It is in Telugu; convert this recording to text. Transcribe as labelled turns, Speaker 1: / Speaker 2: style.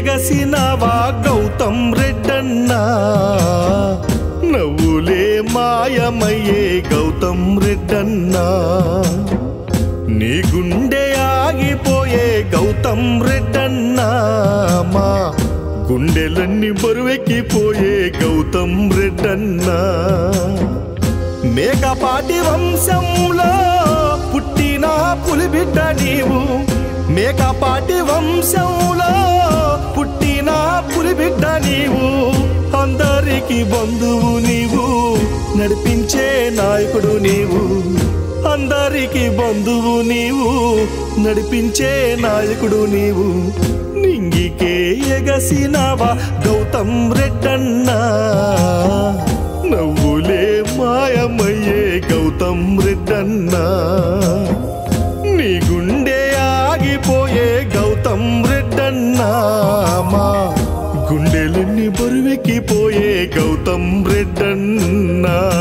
Speaker 1: ఎగసినవా గౌతమ్ రెడ్డన్నా నవ్వులే మాయమయ్యే గౌతమ్ రెడ్డన్నా నీ గుండె ఆగిపోయే గౌతమ్ రెడ్డన్నా మా గుండెలన్నీ బరువెక్కిపోయే గౌతమ్ రెడ్డన్నా మేకపాటి వంశంలో పుట్టిన పులిబిడ్డ నీవు మేకపాటి వంశంలో పుట్టిన పులిబిడ్డ నీవు అందరికి బంధువు నీవు నడిపించే నాయకుడు నీవు అందరికి బంధువు నీవు నడిపించే నాయకుడు నీవు నింగికే ఎగసినవా గౌతమ్ రెడ్డన్నా నవ్వులే మాయమయ్యే గౌతమ్ రెడ్డన్నా నీ గుండె ఆగిపోయే గౌతమ్ రెడ్డన్నా మా గుండెలన్నీ బరువెక్కిపోయే గౌతమ్ రెడ్డన్నా